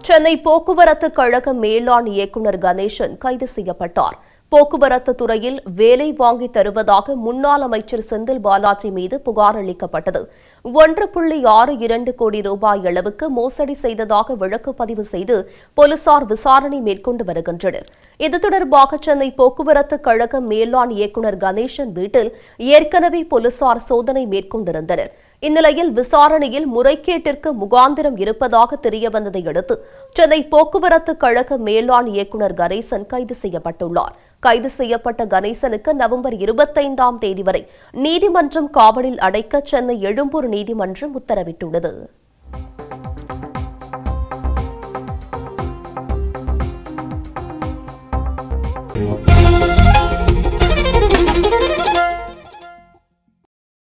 சென்னை போக்குவரத்து கழக மேலாண் இயக்குநர் கணேசன் கைது செய்யப்பட்டார் போக்குவரத்து துறையில் வேலை வாங்கி தருவதாக முன்னாள் அமைச்சர் செந்தில் பாலாஜி மீது புகார் அளிக்கப்பட்டது ஒன்று புள்ளி ஆறு இரண்டு கோடி ரூபாய் அளவுக்கு மோசடி செய்ததாக வழக்கு பதிவு செய்து போலீசார் விசாரணை மேற்கொண்டு வருகின்றனர் இது தொடர்பாக சென்னை போக்குவரத்து கழக மேலாண் இயக்குநர் கணேசன் வீட்டில் ஏற்கனவே போலீசார் சோதனை மேற்கொண்டிருந்தனர் இந்நிலையில் விசாரணையில் முறைகேட்டிற்கு முகாந்திரம் இருப்பதாக தெரியவந்ததை அடுத்து சென்னை போக்குவரத்து கழக மேலாண் இயக்குநர் கணேசன் கைது செய்யப்பட்டுள்ளார் கைது செய்யப்பட்ட கணேசனுக்கு நவம்பர் இருபத்தைந்தாம் தேதி வரை நீதிமன்றம் காவலில் அடைக்க சென்னை எழும்பூர் நீதிமன்றம் உத்தரவிட்டுள்ளது